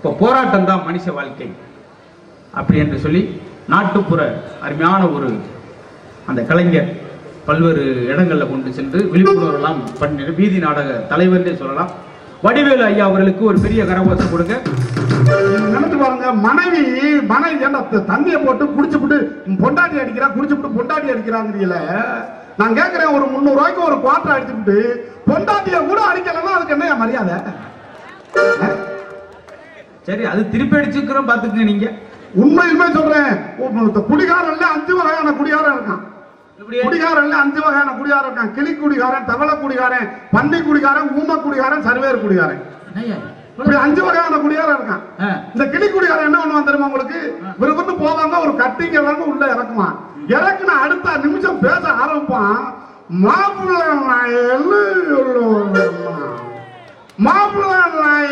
இப்போ போராட்டம் தான் மனுஷ வாழ்க்கை அப்படி என்று சொல்லி நாட்டுப்புற அருமையான ஒரு அந்த கலைஞர் பல்வேறு இடங்களில் கொண்டு சென்று விழிப்புணர்வெல்லாம் பண்ணி வீதி நாடக தலைவர்னே சொல்லலாம் வடிவேலு ஐயா அவர்களுக்கு ஒரு பெரிய கரகோஷம் கொடுங்க நீங்க நினைச்சு பாருங்க மனைவி மனைவி ஏன்டா த- தண்ணியை போட்டு குடிச்சுப்புட்டு பொண்டாட்டி அடிக்கிறா குடிச்சுப்புட்டு பொண்டாட்டி அடிக்கிறாங்கிறீல நான் கேட்கிறேன் ஒரு முந்நூறு ரூபாய்க்கு ஒரு குவார்டர் அடிச்சுப்புட்டு பொண்டாட்டிய கூட அடிக்கலன்னா அதுக்கு என்ன மரியாதை சரி அது திருப்பி அடிச்சுக்கிறோம் பார்த்துக்குங்க நீங்க உண்மையுமே சொல்றேன் உ- குடிகாரன்ல அஞ்சு வகையான குடிகாரன் இருக்கான் இப்படியே குடிகாரன்ல அஞ்சு வகையான குடிகாரன் இருக்கான் கிளி குடிகாரன் தவளை குடிகாரன் பன்றி குடிகாரன் ஊம குடிகாரன் சர்வேர் குடிகாரன் ஐயா, இப்படி அஞ்சு வகையான குடிகாரன் இருக்கான் ஆ, இந்த கிளி குடிகாரன் என்ன பண்ணுவான் தெரியுமா உங்களுக்கு இவருக்கு வந்து போவாங்க ஒரு கட்டிங்க வந்து உள்ள இறக்குவான் இறக்குன அடுத்த நிமிஷம் பேச ஆரம்பிப்பான் மாப்பிள்ள நான் எல்லையுள்ளவரம்மா மாப்பிள்ள நான்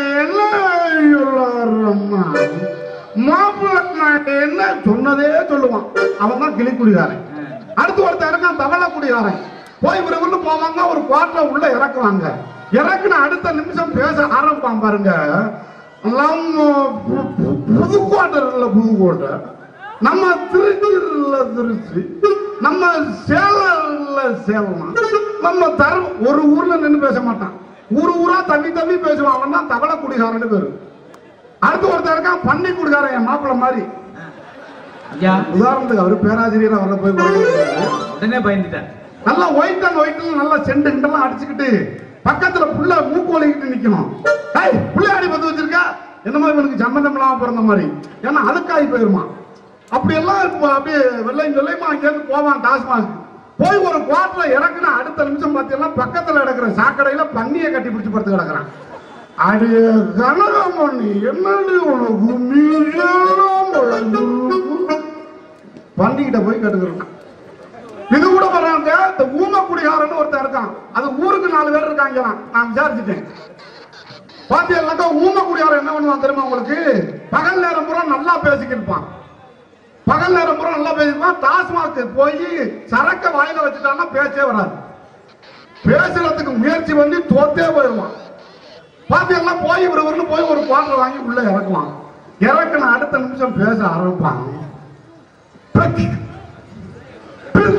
எல்லையுள்ளவரம்மா மாப்பிள்ள நான் என்ன சொன்னதே சொல்லுவான் அவன் தான் கிளி குடிகாரன் அடுத்து ஒருத்தன் இருக்கான் தவளை குடிகாரன் போய் இவரு உள்ள போவாங்க ஒரு குவார்டர் உள்ள இறக்குவாங்க இறக்குன அடுத்த நிமிஷம் பேச ஆரம்பிப்பான் பாருங்க நம்ம பு- பு- புதுக்கோட்டை இல்ல புதுக்கோட்டை நம்ம திருச்சி இல்ல திருச்சி நம்ம சேலம் இல்ல சேலம் நம்ம தர ஒரு ஊர்ல நின்னு பேச மாட்டான் ஊரு ஊரா தள்ளி தள்ளி பேசுவான் அவன் தான் தவளை குடிகாரன்னு பேரு அடுத்து ஒருத்தர் இருக்கான் பண்ணி குடிகாரன் என் மாப்பிள்ள மாதிரி ஐயா உதாரணத்துக்கு அவரு பேராசிரியர் அவரை போய் பார்க்கறது. உடனே பயந்துட்டேன் நல்லா ஒயிட் அண்ட் ஒயிட்ல நல்லா செண்டு கிண்டெல்லாம் அடிச்சுக்கிட்டு பக்கத்துல புள்ள மூக்கு வலிக்கிட்டு நிக்கணும் ஏய் புள்ள அடி பத்து வச்சிருக்கா என்னமோ இவனுக்கு சம்பந்தம் இல்லாம பிறந்த மாதிரி ஏன்னா அதுக்காகி போயிருமா அப்படி எல்லாம் இப்போ அப்படியே வெள்ளையும் வெள்ளையுமா அங்கேருந்து போவான் டாஸ்மாக் போய் ஒரு குவார்டர்ல இறக்குன அடுத்த நிமிஷம் பார்த்தீங்கன்னா பக்கத்துல கிடக்குற சாக்கடையில பன்னியை கட்டி பிடிச்சு படுத்து கிடக்குறான் அடிய கனகமணி என்னடி உனக்கு மீசெல்லாம் முளைஞ்சிருக்கு. பன்னிக்கிட்ட போய் கட்டுக்கிறான் இது கூட வர்றாங்க இந்த ஊம குடிகாரன்னு ஒருத்தன் இருக்கான் அது ஊருக்கு நாலு பேர் இருக்காங்க நான் விசாரிச்சுட்டேன் பாத்தீங்கன்னாக்கா ஊம குடிகாரன் என்ன பண்ணுவான் தெரியுமா உங்களுக்கு பகல் நேரம் பூரா நல்லா பேசிக்கிட்டு இருப்பான் பகல் நேரம் பூரா நல்லா பேசிப்பான் டாஸ்மாக் போய் சரக்க வாயில வச்சுட்டான்னா பேச்சே வராது பேசுறதுக்கு முயற்சி பண்ணி தோத்தே போயிடுவான் பாத்தீங்கன்னா போய் இவர் இவருன்னு போய் ஒரு குவார்டர் வாங்கி உள்ள இறக்குவான் இறக்குன அடுத்த நிமிஷம் பேச ஆரம்பிப்பான் பிரக். பிர்.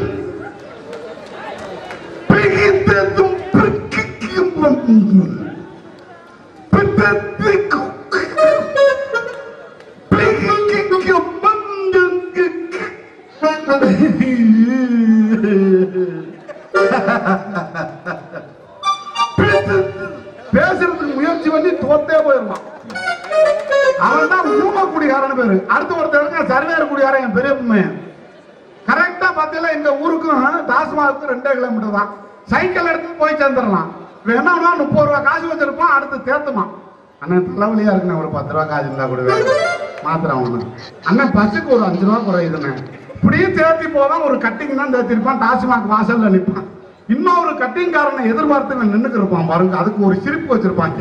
பிரித்ததும் பிரிக்கும் வந்து. பிரித்ததுக்கும் பிரிக்கும் வந்து. பிரித்தது. பேசுறதுக்கு முயற்சி பண்ணி தோத்தே போயிருவான் அவன் தான் ஊம குடிகாரன் பேரு அடுத்து ஒருத்தர் இருக்கான் சர்வேர் குடிகாரன் என் பெரிய பையன் கரெக்டா பாத்தீங்கன்னா இந்த ஊருக்கும் டாஸ்மாகுக்கும் ரெண்டே கிலோமீட்டர் தான் சைக்கிள் எடுத்து போய் சேர்ந்துடலாம் இவன் என்ன பண்ணுவான் முப்பது ரூபா காசு வச்சிருப்பான் அடுத்து தேத்துமா அண்ணன் தலைவலியா இருக்குண்ணே ஒரு பத்து ரூபா காசு இருந்தா கூட மாத்திரம் ஒண்ணு அண்ணன் பஸ்ஸுக்கு ஒரு அஞ்சு ரூபா குறையுதுண்ணே இப்படியே தேத்தி போவான் ஒரு கட்டிங் தான் தேத்திருப்பான் டாஸ்மாக் வாசல்ல நிற்பான் இன்னொரு கட்டிங்காரனை எதிர்பார்த்து இவன் நின்னுக்கு இருப்பான் பாருங்க அதுக்கு ஒரு சிரிப்பு வச்சிருப்பாங்க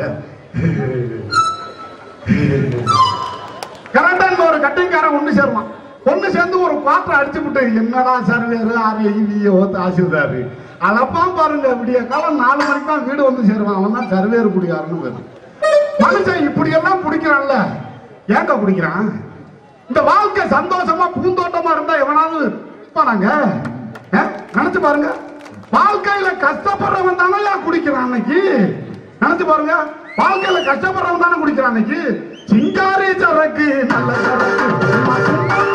கரெக்டா இந்த ஒரு கட்டிங்காரன் ஒண்ணு சேருவான் ஒண்ணு சேர்ந்து ஒரு குவார்டர் அடிச்சு விட்டு என்னடா சர்வேரு ஆர்ஐவிஓ தாசில்தாரு அதப்பா பாருங்க விடிய காலம் நாலு மணிக்கு தான் வீடு வந்து சேருவான் அவன் தான் சர்வேரு குடிகாரன்னு பேரு மனுஷன் இப்படி எல்லாம் குடிக்கிறான்ல ஏங்க குடிக்கிறான் இந்த வாழ்க்கை சந்தோஷமா பூந்தோட்டமா இருந்தா எவனாவது இருப்பானாங்க ஆ? நினைச்சு பாருங்க வாழ்க்கையில கஷ்டப்படுறவன் தானே ஏன் குடிக்கிறான் அன்னைக்கு நினைச்சு பாருங்க வாழ்க்கையில கஷ்டப்படுறவன் தானே குடிக்கிறான் அன்னைக்கு சிங்காரி சரக்கு நல்ல சரக்கு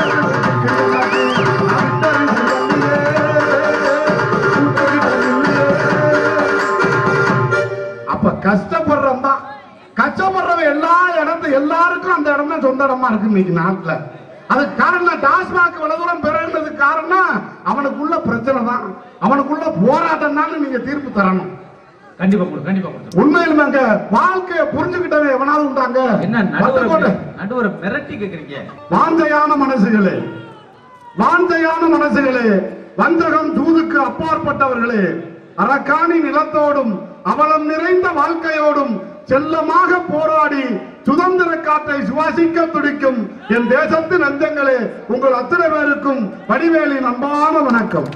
அப்ப கஷ்டப்படுறவன் தான் கஷ்டப்படுறவன் எல்லா இடத்து எல்லாருக்கும் அந்த இடம் தான் சொந்த இடமா இருக்கு இன்னைக்கு நாட்டுல அதுக்கு காரணம் டாஸ்மாக் இவ்வளவு தூரம் பிறகுனதுக்கு காரணம் அவனுக்குள்ள பிரச்சனை தான் அவனுக்குள்ள போராட்டம் தான் நீங்க தீர்ப்பு தரணும் கண்டிப்பா கொடு கண்டிப்பா கொடு உண்மையிலுமேங்க வாழ்க்கைய புரிஞ்சுக்கிட்டவன் எவனாவது உண்டாங்க என்ன பட்டுக்கோட்டை. நடுவர் நடுவரை மிரட்டி கேக்குறீங்க வாஞ்சையான மனசுகளே வாஞ்சையான மனசுகளே வஞ்சகம் தூதுக்கு அப்பாற்பட்டவர்களே அரக்காணி நிலத்தோடும் அவலம் நிறைந்த வாழ்க்கையோடும் செல்லமாக போராடி சுதந்திர காற்றை சுவாசிக்க துடிக்கும் என் தேசத்து நெஞ்சங்களே உங்கள் அத்தனை பேருக்கும் வடிவேலின் அன்பான வணக்கம்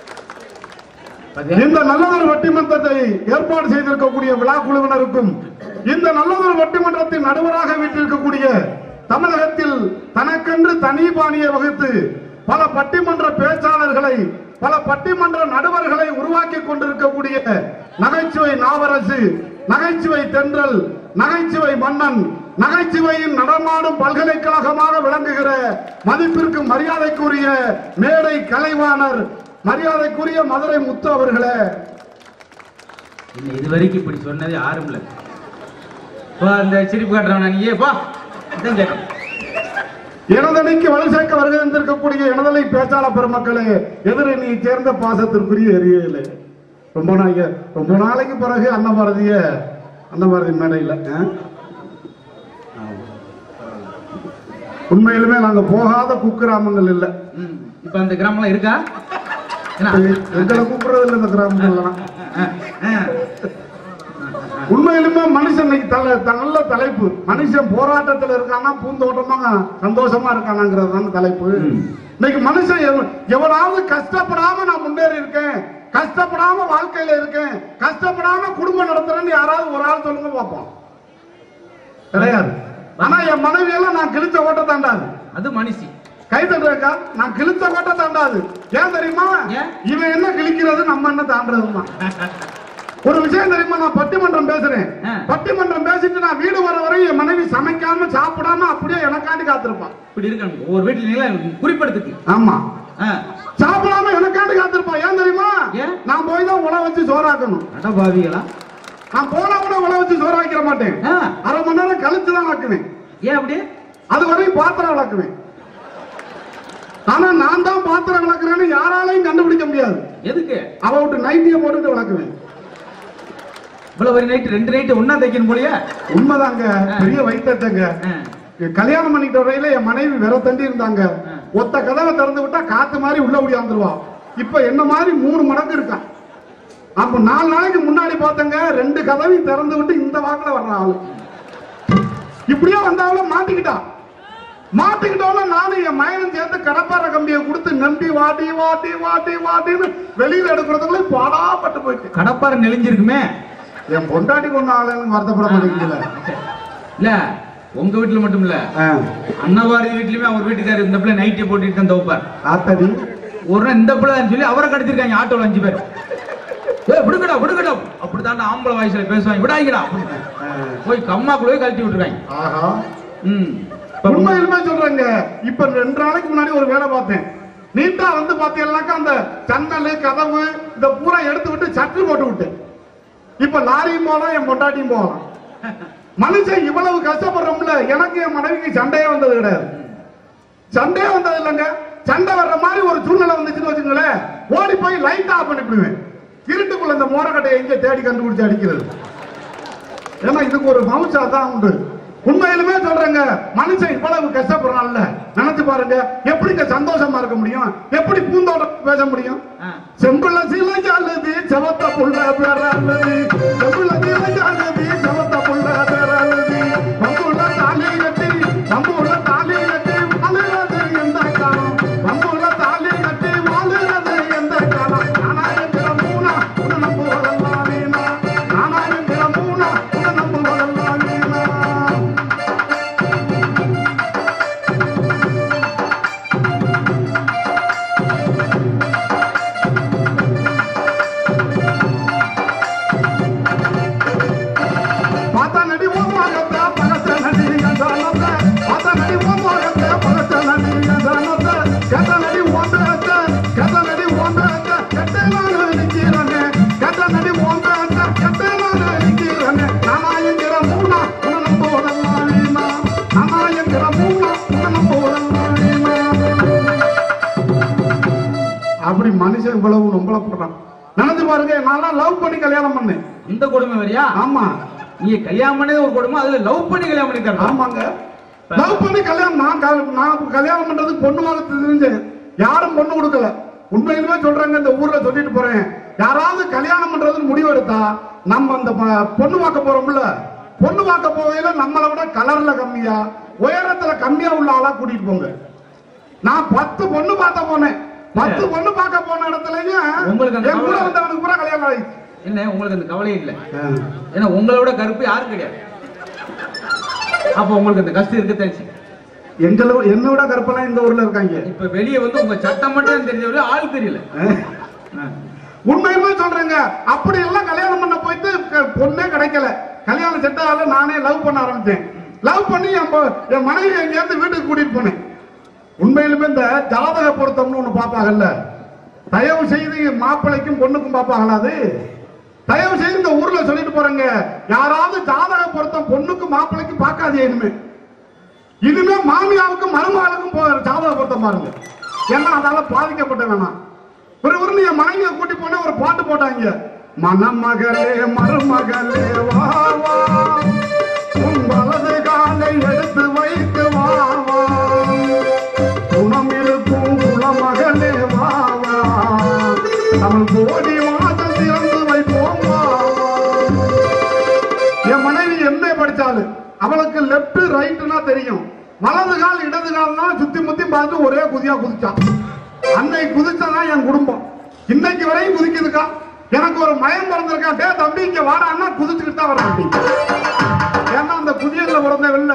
இந்த நல்லதொரு பட்டிமன்றத்தை ஏற்பாடு செய்திருக்கக்கூடிய விழா குழுவினருக்கும் இந்த நல்லதொரு பட்டிமன்றத்தின் நடுவராக வீட்டிருக்கக்கூடிய தமிழகத்தில் தனக்கென்று தனி பாணியை வகுத்து பல பட்டிமன்ற பேச்சாளர்களை பல பட்டிமன்ற நடுவர்களை உருவாக்கி கொண்டிருக்கக்கூடிய நகைச்சுவை நாவரசு நகைச்சுவை தென்றல் நகைச்சுவை மன்னன் நகைச்சுவையின் நடமாடும் பல்கலைக்கழகமாக விளங்குகிற மதிப்பிற்கு மரியாதைக்குரிய மேடை கலைவாணர் மரியாதைக்குரிய மதுரை முத்து அவர்களே என்ன இது வரைக்கும் இப்படி சொன்னது யாரும் இல்ல பா அந்த சிரிப்பு காட்டுறான் நீயே பா இதான் கேட்டேன் எனதனைக்கு வலு சேர்க்க வருகை வந்திருக்கக்கூடிய எனதலை பேச்சாளர் பெருமக்களே எதிரணி சேர்ந்த பாசத்திற்குரிய எரியவில்லை ரொம்ப நாளைக்கு ரொம்ப நாளைக்கு பிறகு அன்னபாரதிய அன்னபாரதி மேடையில் ஆ? உண்மையிலுமே நாங்க போகாத குக்கிராமங்கள் இல்லை ம், இப்ப அந்த கிராமம்லாம் இருக்கா என்ன? எங்களை கூப்பிடுறது இல்லை இந்த கிராமங்கள்லாம் ஆ, ஆ. உண்மையிலுமே மனுஷன் இன்னைக்கு தல த- நல்ல தலைப்பு மனுஷன் போராட்டத்துல இருக்கானா பூந்தோட்டமா சந்தோஷமா இருக்கானாங்கிறது தான் தலைப்பு ம். இன்னைக்கு மனுஷன் எவ- எவனாவது கஷ்டப்படாம நான் முன்னேறி இருக்கேன் கஷ்டப்படாம வாழ்க்கையில இருக்கேன் கஷ்டப்படாம குடும்பம் நடத்துறேன்னு யாராவது ஒரு ஆள் சொல்லுங்க பார்ப்போம் கிடையாது ஆனா என் மனைவி எல்லாம் நான் கிழிச்ச ஓட்ட தாண்டாது அது மனுஷி கை தட்டுறக்கா நான் கிழிச்ச ஓட்ட தாண்டாது ஏன் தெரியுமா ஏன்? இவன் என்ன கிழிக்கிறது நம்ம என்ன தாண்டதுமா ஒரு விஷயம் தெரியுமா நான் பட்டிமன்றம் பேசுறேன் ஆ. பட்டிமன்றம் பேசிட்டு நான் வீடு வர வரை என் மனைவி சமைக்காம சாப்பிடாம அப்படியே எனக்காண்டி காத்திருப்பான் இப்படி இருக்காங்க ஒவ்வொரு வீட்டுல நீங்களா குறிப்பெடுத்துக்கு ஆமா ஆ. சாப்பிடாம எனக்காண்டி காத்திருப்பான் ஏன் தெரியுமா ஏன்? நான் போய் தான் உணவு வச்சு சோறாக்கணும் அட பாவிகளா நான் போனா கூட உணவு வச்சு சோறு வைக்கிற மாட்டேன் ஆ. அரை மணி நேரம் கழிச்சு தான் வளர்க்குவேன் ஏன் அப்படி அது வரையும் பாத்திரம் விளக்குவேன் ஆனா நான் தான் பாத்திரம் விளக்குறேன்னு யாராலையும் கண்டுபிடிக்க முடியாது எதுக்கு அவ விட்டு நைட்டியை போட்டுட்டு விளக்குவேன் இவ்வளவு ஒரு நைட்டு ரெண்டு நைட்டு ஒன்னா தைக்கணும் போலயே உண்மைதாங்க பெரிய வைத்தங்க ஆ. கல்யாணம் பண்ணிக்கிட்ட வரையில என் மனைவி விர தண்டி இருந்தாங்க ஆ. ஒத்த கதவை திறந்து விட்டா காத்து மாதிரி உள்ள ஓடியாந்துருவா இப்ப என்ன மாதிரி மூணு மடங்கு இருக்கா அப்ப நாலு நாளைக்கு முன்னாடி பார்த்தங்க ரெண்டு கதவையும் திறந்து விட்டு இந்த வாக்குல வர்ற ஆளு இப்படியே வந்தாவள மாட்டிக்கிட்டா மாட்டிக்கிட்டோம்னா நானும் என் மயனும் சேர்த்து கடப்பார கம்பியை கொடுத்து நம்பி வாட்டி வாட்டி வாட்டி வாட்டின்னு வெளியில எடுக்கிறதுக்குள்ள பாடாப்பட்டு போயிட்டு கடப்பாறை நெளிஞ்சிருக்குமே என் பொண்டாட்டி கொண்டு ஆளுன்னு வருத்தப்பட மாட்டேங்குதுல இல்ல உங்க வீட்டுல மட்டும் இல்ல அன்னவாரி வீட்லயுமே அவர் வீட்டுக்காரர் இந்த பிள்ளை நைட்டே போட்டுட்டு தான் தோப்பார் ஆத்தடி ஒரு நாள் இந்த பிள்ளை சொல்லி அவரை கடத்திருக்காங்க ஆட்டோல அஞ்சு பேர் ஏய் விடுங்கடா விடுங்கடா அப்படித்தான் ஆம்பளை வாய்ஸ்ல பேசுவாங்க விடாங்கடா போய் கம்மாக்குள்ள போய் கழட்டி விட்டுருக்காங்க ஆஹா ம் இப்ப உண்மையிலுமே சொல்றேங்க இப்ப ரெண்டு நாளைக்கு முன்னாடி ஒரு வேலை பார்த்தேன் நீட்டா வந்து பாத்தீங்கன்னாக்கா அந்த ஜன்னல் கதவு இந்த பூரா எடுத்து விட்டு சற்று போட்டு விட்டேன் இப்ப லாரியும் போகலாம் என் பொட்டாட்டியும் போகலாம் மனுஷன் இவ்வளவு கஷ்டப்படுறோம்ல எனக்கு என் மனைவிக்கு சண்டையே வந்தது கிடையாது சண்டையே வந்தது இல்லைங்க சண்டை வர்ற மாதிரி ஒரு சூழ்நிலை வந்துச்சுன்னு வச்சுங்களேன் ஓடி போய் லைட் ஆஃப் பண்ணிவிடுவேன் இருட்டுக்குள்ள இந்த மோரக்கட்டையை எங்க தேடி கண்டுபிடிச்சு அடிக்கிறது ஏன்னா இதுக்கு ஒரு மவுச்சா தான் உண்டு உண்மையிலுமே சொல்றேங்க மனுஷன் இவ்வளவு கஷ்டப்படுறான்ல நினைச்சு பாருங்க எப்படிங்க சந்தோஷமா இருக்க முடியும் எப்படி பூந்தோட்டம் பேச முடியும் ஆ. செம்புள்ள சீலை ஜாலுதி செவத்த புள்ள பேராளுதி செம்புள்ள சீலை ஜாலுதி செவத்த புள்ள பேராளுதி வம்புள்ள தாலி கட்டி வம்புள்ள தாலி கட்டி வாழுறது எந்த காலம் வம்புள்ள தாலி கட்டி வாழுறது எந்த காலம் நானாயிரம் மூணா உன்னை நம்புவதெல்லாம் வீணா நானாயிரம் மூணா உன்னை நம்புவதெல்லாம் வீணா பார்த்தா நடி ஓமாகத்த பகத்த நடி என்றானத்த பார்த்தா நடி ஓமாகத்த பகத்த நடி என்றானத்த கத்த நடி ஓம்பத்த கத்த நடி ஓம்பத்த கத்த நான் நிக்கிறனே கத்த நடி ஓம்பத்த கத்த நான் நிக்கிறனே நானாயங்கிற மூணா உன நம்போதெல்லாம் வீணா நானாயங்கிற மூணா உன நம்போதெல்லாம் வீணா அப்படி மனுஷன் இவ்வளவு நம்பலப்படுறான் நினைச்சு பாருங்க நான் லவ் பண்ணி கல்யாணம் பண்ணேன் இந்த கொடுமை வரியா ஆமா நீங்க கல்யாணம் பண்ணது ஒரு கொடுமை அதுல லவ் பண்ணி கல்யாணம் பண்ணிருக்காரு ஆமாங்க லவ் பண்ணி கல்யாணம் நான் கல்- நான் கல்யாணம் பண்றதுக்கு பொண்ணு வாங்க தெரிஞ்சேன் யாரும் பொண்ணு கொடுக்கல உண்மையிலுமே சொல்றாங்க இந்த ஊர்ல சொல்லிட்டு போறேன் யாராவது கல்யாணம் பண்றதுன்னு முடிவு எடுத்தா நம்ம அந்த ப- பொண்ணு பார்க்க போறோம்ல பொண்ணு பார்க்க போகையில நம்மளை விட கலர்ல கம்மியா உயரத்துல கம்மியா உள்ள ஆளா கூட்டிட்டு போங்க நான் பத்து பொண்ணு பார்த்த போனேன் பத்து பொண்ணு பார்க்க போன இடத்துலயும் உங்களுக்கு அந்த என் கூட கவலை- வந்தவனுக்கு பூரா கல்யாணம் ஆயிடுச்சு என்ன உங்களுக்கு அந்த கவலை இல்ல ஏன்னா உங்களை விட கருப்பு யாரும் கிடையாது அப்ப உங்களுக்கு இந்த கஷ்டம் இருக்க தெரிச்சு எங்களோ என்னோட கருப்பெல்லாம் இந்த ஊர்ல இருக்காங்க இப்ப வெளியே வந்து உங்க சட்டம் மட்டும் தெரிஞ்சவரை ஆள் தெரியல ஆ. உண்மையுமே சொல்றேங்க அப்படி எல்லாம் கல்யாணம் பண்ண போயிட்டு க- பொண்ணே கிடைக்கல கல்யாணம் செட் ஆகல நானே லவ் பண்ண ஆரம்பிச்சேன் லவ் பண்ணி என் பொ- என் மனைவி எங்க இருந்து வீட்டுக்கு கூட்டிட்டு போனேன் உண்மையிலுமே இந்த ஜாதக பொருத்தம்னு ஒண்ணு பார்ப்பாங்கல்ல தயவு செய்து மாப்பிள்ளைக்கும் பொண்ணுக்கும் பார்ப்பாங்களா அது தயவு செய்து இந்த ஊர்ல சொல்லிட்டு போறேங்க யாராவது ஜாதக பொருத்தம் பொண்ணுக்கும் மாப்பிள்ளைக்கும் பார்க்காதே இனிமே இனிமே மாமியாவுக்கும் மருமகளுக்கும் போ- ஜாதக பொருத்தம் பாருங்க ஏன்னா அதால பாதிக்கப்பட்ட வேணாம் ஒரு ஒரு என் மனைவியை கூட்டி போன ஒரு பாட்டு போட்டாங்க மணமகளே மருமகளே வா வா உன் வலது காலை எடுத்து வைத்து வா வா குணம் இருக்கும் குலமகளே வா வா தமிழ் கோடி மாதம் திறந்து வைப்போம் வா வா என் மனைவி எம்ஏ படிச்சாலு அவளுக்கு லெப்ட் ரைட்னா தெரியும் வலது கால் இடது கால்னா சுத்தி முத்தி பார்த்து ஒரே குதியா குதிச்சான் அன்னைக்கு குதிச்சாதான் என் குடும்பம் இன்னைக்கு வரையும் குதிக்குதுக்கா எனக்கு ஒரு மயம் பிறந்திருக்கா டே தம்பி இங்க வாடான்னா குதிச்சுக்கிட்டு தான் வர ஏன்னா அந்த குதியல்ல பிறந்தவில்ல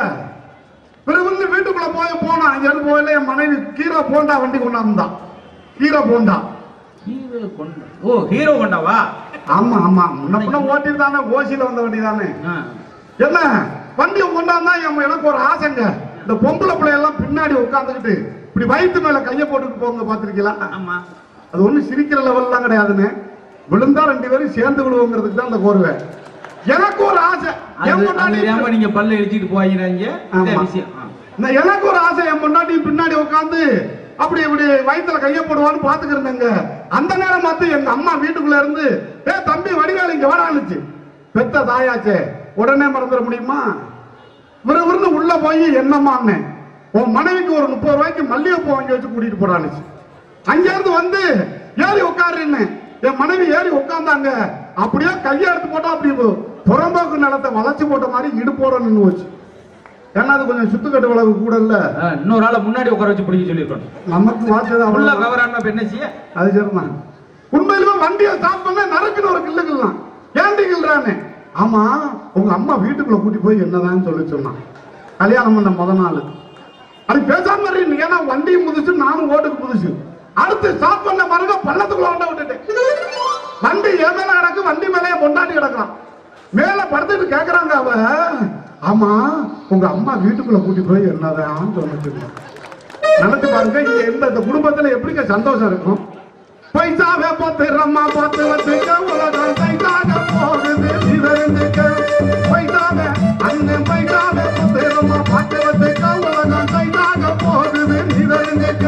பிறகு வீட்டுக்குள்ள போய் போனா அங்க இருந்து போயில என் மனைவி கீரை போண்டா வண்டி கொண்டாந்தான் கீரை போண்டா ஹீரோ கொண்டா ஓ ஹீரோ கொண்டாவா ஆமா ஆமா முன்ன பின்ன ஓட்டிட்டு தானே ஓசியில வந்த வண்டி தானே ஆ. என்ன வண்டி கொண்டாந்தா என் எனக்கு ஒரு ஆசைங்க இந்த பொம்பளை பிள்ளையெல்லாம் பின்னாடி உட்காந்துக்கிட்டு இப்படி வயித்து மேல கைய போட்டுட்டு போங்க பாத்திருக்கீங்களா ஆமா அது ஒண்ணு சிரிக்கிற லெவல்லாம் கிடையாதுன்னு விழுந்தா ரெண்டு பேரும் சேர்ந்து விழுவோங்கிறதுக்கு தான் அந்த கோருவை எனக்கு ஒரு ஆசை அது என் அது பொண்டாட்டி- தெரியாம நீங்க பல்ல இடிச்சிட்டு போவாங்க ஆமா. விஷயம் ஆ. நான் எனக்கு ஒரு ஆசை என் பொண்டாட்டி பின்னாடி உட்காந்து அப்படி இப்படி வயித்துல கைய போடுவான்னு பாத்துக்கிறேங்க அந்த நேரம் பார்த்து எங்க அம்மா வீட்டுக்குள்ள இருந்து ஏ தம்பி வடிவேலு இங்க வரானுச்சு பெத்த தாயாச்சே உடனே மறந்துட முடியுமா விறுவிறுன்னு உள்ள போய் என்னம்மான்னு உன் மனைவிக்கு ஒரு முப்பது ரூபாய்க்கு மல்லிகைப்பூ வாங்கி வச்சு கூட்டிட்டு போறானுச்சு அங்க இருந்து வந்து ஏறி உட்காருன்னு என் மனைவி ஏறி உட்கார்ந்தாங்க அப்படியே கையை எடுத்து போட்டா அப்படி புறம்போக்கு நிலத்தை வளைச்சு போட்ட மாதிரி இடுப்போட நின்னு போச்சு ஏன்னா அது கொஞ்சம் சுத்துக்கட்டு விளவு கூட இல்ல ஆ, இன்னொரு ஆளை முன்னாடி உட்கார வச்சு பிடிக்க சொல்லிருக்கணும் நமக்கு வாச்சது உள்ள அவ்வளவு கவரான என்ன செய்ய அது சரிதான் உண்மையிலுமே வண்டியை ஸ்டாப் பண்ண நறுக்குன்னு ஒரு கில்லுக்கலாம் ஏன்டி கில்றானே ஆமா உங்க அம்மா வீட்டுக்குள்ள கூட்டி போய் என்னதான் சொல்லி சொன்னான் கல்யாணம் பண்ண முத நாள் அது பேசாம இரு, ஏன்னா வண்டியும் புதுசு நானும் ஓட்டுக்கு புதுசு அடுத்து ஸ்டாப் பண்ண பாருங்க பள்ளத்துக்குள்ள கொண்ட விட்டுட்டேன் வண்டி என் மேல கிடக்கு வண்டி மேலே பொண்டாட்டி கிடக்குறான் மேல படுத்துட்டு கேக்குறாங்க அவ ஆமா உங்க அம்மா வீட்டுக்குள்ள கூட்டி போய் என்னதான் சொன்னிட்டு நினைச்சு பாருங்க இங்க இந்த இந்த குடும்பத்துல எப்படிங்க சந்தோஷம் இருக்கும் பைசாவே பத்து ரம்மா பத்து வச்சுக்க உலகம் பைசாக போகுது சிவருந்துக்க பைசாவே அண்ணன் பைசாவே பத்து ரம்மா பத்து வச்சுக்க உலகம் பைசாக போகுது சிவருந்துக்க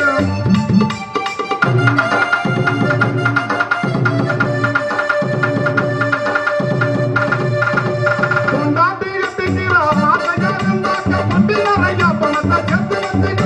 கொண்டாட்டி கட்டிக்கிற ஆசையா இருந்தாக்க பட்டி நிறைய பணத்தை கத்து வச்சுக்க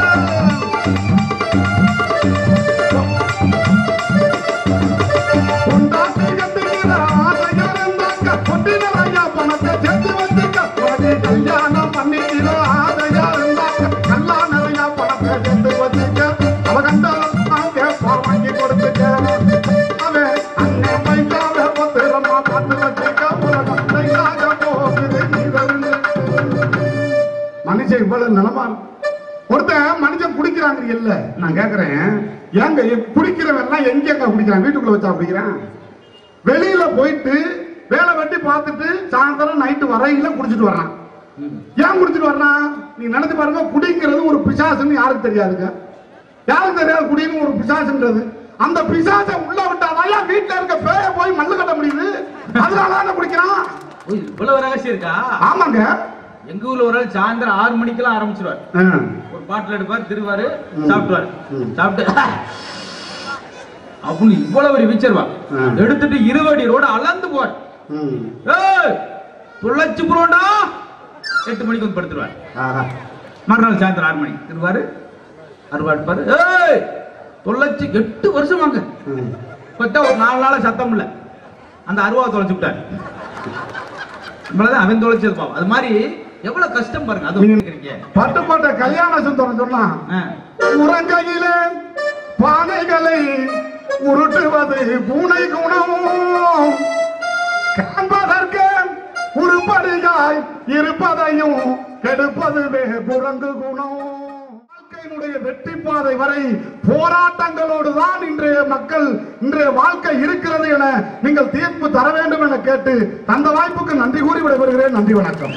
கொண்டாட்டி கட்டிக்கிற ஆசையா இருந்தாக்க பட்டி நிறைய பணத்தை சேர்த்து வச்சுக்க உனக்கு கல்யாணம் பண்ணிக்கிற ஆசையா இருந்தாக்க கல்லா நிறைய பணத்தை சேர்த்து வச்சுக்க அவ கண்டாலும் கேப்பா வாங்கி கொடுத்துக்க அவன் அண்ணன் பைக்காவ பத்திரமா பார்த்து வச்சுக்க உலகம் கையாக போகுது நீதருந்து மனுஷன் இவ்வளவு நிலமா ஒருத்தன் மனுஷன் குடிக்கிறாங்க இல்ல நான் கேக்குறேன் ஏங்க இ- குடிக்கிறவன் எல்லாம் எங்கேங்க குடிக்கிறான் வீட்டுக்குள்ள வச்சா குடிக்கிறான் வெளியில போயிட்டு வேலை வெட்டி பார்த்துட்டு சாயந்தரம் நைட்டு வரையில குடிச்சிட்டு வர்றான் ஏன் குடிச்சிட்டு வர்றான் நீங்க நினைச்சு பாருங்க குடிங்கிறது ஒரு பிசாசுன்னு யாருக்கு தெரியாதுங்க யாருக்கு தெரியாது குடின்னு ஒரு பிசாசுன்றது அந்த பிசாசை உள்ள விட்டாதான் வீட்டுல இருக்க பேய போய் மல்லு கட்ட முடியுது அதனால தானே குடிக்கிறான் ஓ, இவ்வளவு ரகசியம் இருக்கா ஆமாங்க எங்க ஊர்ல ஒரு ஆள் சாயந்தரம் ஆறு மணிக்கெல்லாம் ஆரம்பிச்சிருவார் ஆ. ஒரு பாட்டில் எடுப்பார் திருவாரு ம். சாப்பிட்டுவாரு ம். சாப்பிட்டு அப்படின்னு இவ்வளவு ஒரு வீச்சருவா ஆ. எடுத்துட்டு இருவடி ரோடு அளந்து போவார் ம். ஏய் துளைச்சு புரோண்டா எட்டு மணிக்கு வந்து படுத்துருவார் ஆஹா. மறுநாள் சாயந்தரம் ஆறு மணி திருவாரு அருவா எடுப்பாரு ஏய் தொள்ளாச்சு எட்டு வருஷம் வாங்க ம். பார்த்தா ஒரு நாலு நாளா சத்தம் இல்ல அந்த அருவா தொலைச்சு விட்டாரு இவ்வளவுதான் அவன் தொலைச்சது பாவம் அது மாதிரி எவ்வளவு கஷ்டம் பாருங்க அது நீங்க- இருக்கீங்க பட்டுக்கோட்டை கல்யாண சுந்தரம் சொன்னா ஆ. உறங்கையிலே பானைகளை உருட்டுவது பூனை குணம் காண்பதற்கு உருப்படியா நன்றாய் இருப்பதையும் கெடுப்பதுவே குரங்கு குணம் வாழ்க்கையினுடைய வெற்றி பாதை வரை போராட்டங்களோடு தான் இன்றைய மக்கள் இன்றைய வாழ்க்கை இருக்கிறது என நீங்கள் தீர்ப்பு தர வேண்டும் என கேட்டு தந்த வாய்ப்புக்கு நன்றி கூறி விடைபெறுகிறேன் நன்றி வணக்கம்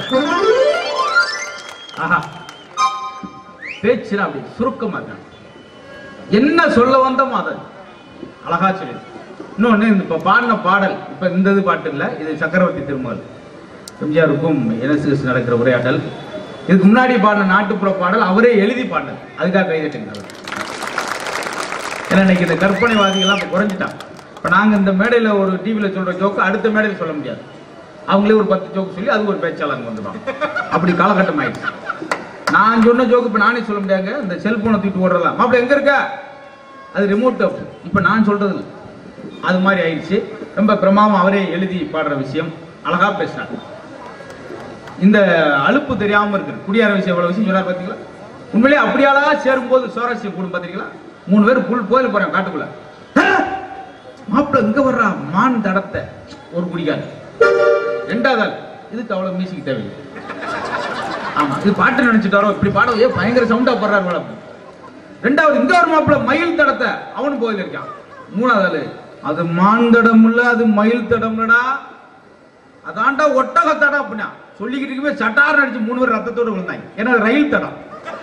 ஆஹா பேச்சுனா அப்படி சுருக்கமா இருக்கணும் என்ன சொல்ல வந்தோமோ அதை அழகா சொல்லி இன்னொன்னு இந்த இப்ப பாடின பாடல் இப்ப இந்த இது பாட்டு இல்ல இது சக்கரவர்த்தி திருமகள் எம்ஜிஆருக்கும் என்எஸ்எஸ் நடக்கிற உரையாடல் இதுக்கு முன்னாடி பாடின நாட்டுப்புற பாடல் அவரே எழுதி பாடினது அதுக்காக கைதட்டுங்க அவர். ஏன்னா இன்னைக்கு இந்த கற்பனைவாதிகள்லாம் இப்ப குறைஞ்சிட்டான் இப்ப நாங்க இந்த மேடையில ஒரு டிவியில சொல்ற ஜோக்கு அடுத்த மேடையில சொல்ல முடியாது அவங்களே ஒரு பத்து ஜோக்கு சொல்லி அது ஒரு பேச்சாளர் வந்துடும் அப்படி காலகட்டம் ஆயிடுச்சு நான் சொன்ன ஜோக்கு இப்ப நானே சொல்ல முடியாங்க இந்த செல்போனை தூக்கிட்டு ஓடுறலாம் மாப்பிள்ள எங்க இருக்க அது ரிமோட் ஆஃப் இப்ப நான் சொல்றது இல்ல அது மாதிரி ஆயிடுச்சு ரொம்ப பிரமாதம் அவரே எழுதி பாடுற விஷயம் அழகா பேசினார் இந்த அலுப்பு தெரியாம இருக்கு குடியார விஷயம் எவ்வளவு விஷயம் சொன்னார் பாத்தீங்களா உண்மையிலேயே அப்படி அழகா சேரும்போது சுவாரஸ்யம் கூடும் பாத்தீங்களா மூணு பேர் புல் கோயில் போறாங்க காட்டுக்குள்ள மாப்பிள்ள இங்க வர்றா மான் தடத்தை ஒரு குடிக்காரு ரெண்டாவது ஆள் இதுக்கு அவ்வளவு மியூசிக் தேவையில்லை ஆமா இது பாட்டு நினைச்சிட்டாரோ இப்படி பாட ஏ பயங்கர சவுண்டா பாடுறாரு மேடம் ரெண்டாவது இங்க ஒரு மாப்பிள்ள மயில் தடத்தை அவனும் போதில் இருக்கான் மூணாவது ஆளு அது மான் தடம் இல்ல அது மயில் தடம் இல்லடா அதாண்டா ஒட்டக தடம் அப்படின்னா சொல்லிக்கிட்டு இருக்கவே சட்டார் அடிச்சு மூணு பேர் ரத்தத்தோட விழுந்தாங்க ஏன்னா அது ரயில் தடம்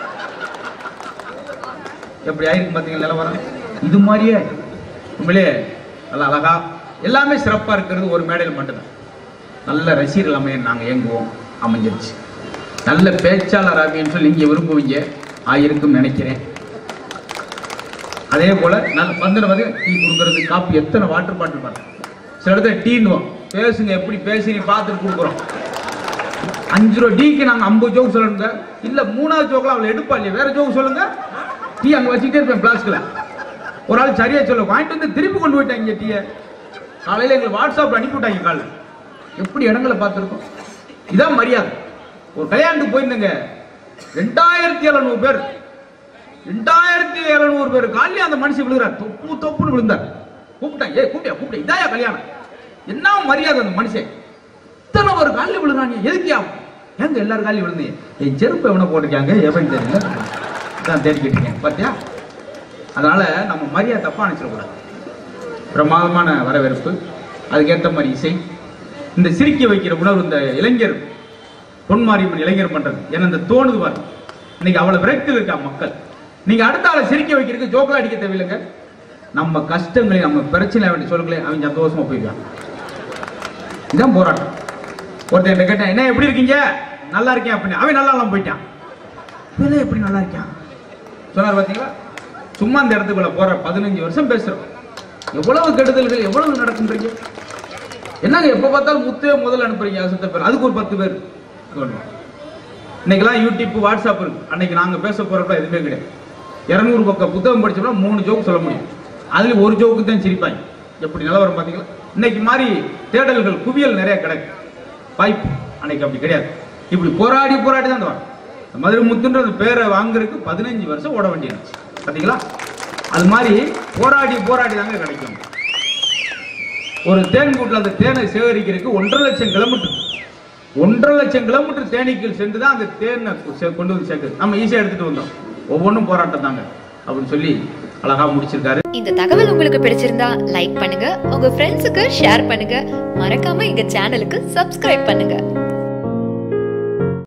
எப்படி ஆயிருக்கு பாத்தீங்களா நிலவரம் இது மாதிரியே உண்மையிலே நல்லா அழகா எல்லாமே சிறப்பா இருக்கிறது ஒரு மேடையில் மட்டும்தான் நல்ல ரசிகர்கள் அமைய நாங்க இயங்குவோம் அமைஞ்சிருச்சு நல்ல பேச்சாளர் அப்படின்னு சொல்லி நீங்க விரும்புவீங்க ஆயிருக்கும் நினைக்கிறேன் அதே போல நல்ல பந்தன வந்து டீ கொடுக்கறது காப்பி எத்தனை வாட்டர் பாட்டில் பாருங்க சில இடத்துல டீன்னுவோம் பேசுங்க எப்படி பேசி பார்த்துட்டு கொடுக்குறோம் அஞ்சு ரூபா டீக்கு நாங்க ஐம்பது ஜோக் சொல்லணுங்க இல்ல மூணாவது ஜோக்லாம் அவளை எடுப்பா இல்லையா வேற ஜோக் சொல்லுங்க டீ அங்க வச்சுக்கிட்டே இருப்பேன் பிளாஸ்க்ல ஒரு ஆள் சரியா சொல்ல வாங்கிட்டு வந்து திருப்பி கொண்டு போயிட்டாங்க டீயை காலையில எங்களுக்கு வாட்ஸ்அப்ல அனுப்பி விட்டாங்க காலைல எப்படி இடங்களை பார்த்துருக்கோம் இதான் மரியாதை ஒரு கல்யாணத்துக்கு போயிருந்தேங்க ரெண்டாயிரத்தி எழுநூறு பேர் ரெண்டாயிரத்தி எழுநூறு பேர் காலையில அந்த மனுஷன் விழுகிறார் தொப்பு தொப்புன்னு விழுந்தார் கூப்பிட்டேன் ஏய் கூப்பிட்டியா கூப்பிட்டேன் இதாயா கல்யாணம் என்ன மரியாதை அந்த மனுஷன் இத்தனை ஒரு காலில் விழுறாங்க எதுக்கியா ஏங்க எல்லாரும் காலையும் விழுந்தீங்க என் செருப்பு எவனை போட்டிருக்காங்க எவன் தெரியல தான் தேடிக்கிட்டு இருக்கேன் பார்த்தியா அதனால நம்ம மரியாதை தப்பா நினைச்சிடக்கூடாது பிரமாதமான வரவேற்பு அதுக்கேற்ற மாதிரி இசை இந்த சிரிக்க வைக்கிற உணர்வு இந்த இளைஞர் பொன்மாரியம்மன் இளைஞர் பண்றது ஏன்னா இந்த தோணுது பாருங்க இன்னைக்கு அவ்வளவு விரக்தியில் இருக்கா மக்கள் நீங்க அடுத்த ஆளை சிரிக்க வைக்கிறதுக்கு ஜோக்கலா அடிக்க தேவையில்லைங்க நம்ம கஷ்டங்களை நம்ம பிரச்சனை வேண்டி சொல்லுங்களேன் அவன் சந்தோஷமா போயிடுவான் இதான் போராட்டம் ஒருத்தன் என்கிட்ட கேட்டேன் என்ன எப்படி இருக்கீங்க நல்லா இருக்கேன் அப்படின்னு அவன் நல்லா இல்லாம போயிட்டான் இவன் எப்படி நல்லா இருக்கான் சொன்னார் பாத்தீங்களா சும்மா இந்த இடத்துக்குள்ள போற பதினஞ்சு வருஷம் பேசுறோம் எவ்வளவு கெடுதல்கள் எவ்வளவு நடக்குன்றீங்க என்னங்க எப்ப பார்த்தாலும் முத்தே முதல்ல அனுப்புறீங்க அசுத்த பேர் அதுக்கு ஒரு பத்து பேர் சொல்லணும். இன்னைக்கெல்லாம் யூடியூப் வாட்ஸ்அப் இருக்கு அன்னைக்கு நாங்க பேச போறப்ப எதுவுமே கிடையாது இருநூறு பக்கம் புத்தகம் படிச்சோம்னா மூணு ஜோக் சொல்ல முடியும் அதுல ஒரு ஜோக்கு தான் சிரிப்பாங்க எப்படி நிலவரம் பாத்தீங்களா இன்னைக்கு மாதிரி தேடல்கள் குவியல் நிறைய கிடைக்கும் வாய்ப்பு அன்னைக்கு அப்படி கிடையாது இப்படி போராடி போராடி தான் அந்த வரும் இந்த மதுரை முத்துன்றது பேரை வாங்குறதுக்கு பதினஞ்சு வருஷம் ஓட வேண்டியிருந்துச்சு பாத்தீங்களா அது மாதிரி போராடி போராடி தாங்க கிடைக்கும் ஒரு தேன் கூட்டில் அந்த தேனை சேகரிக்கிறதுக்கு ஒன்றரை லட்சம் கிலோமீட்டர் ஒன்றரை லட்சம் கிலோமீட்டர் தேனீக்கள் சென்று தான் அந்த தேனை கொ- கொண்டு வந்து சேர்க்குது நம்ம ஈஸியாக எடுத்துட்டு வந்தோம் ஒவ்வொன்றும் போராட்டம் தாங்க அப்படின்னு சொல்லி அழகா முடிச்சிருக்காரு இந்த தகவல் உங்களுக்கு பிடிச்சிருந்தா லைக் பண்ணுங்க உங்க ஃப்ரெண்ட்ஸுக்கு ஷேர் பண்ணுங்க மறக்காம எங்க சேனலுக்கு சப்ஸ்கிரைப் பண்ணுங்க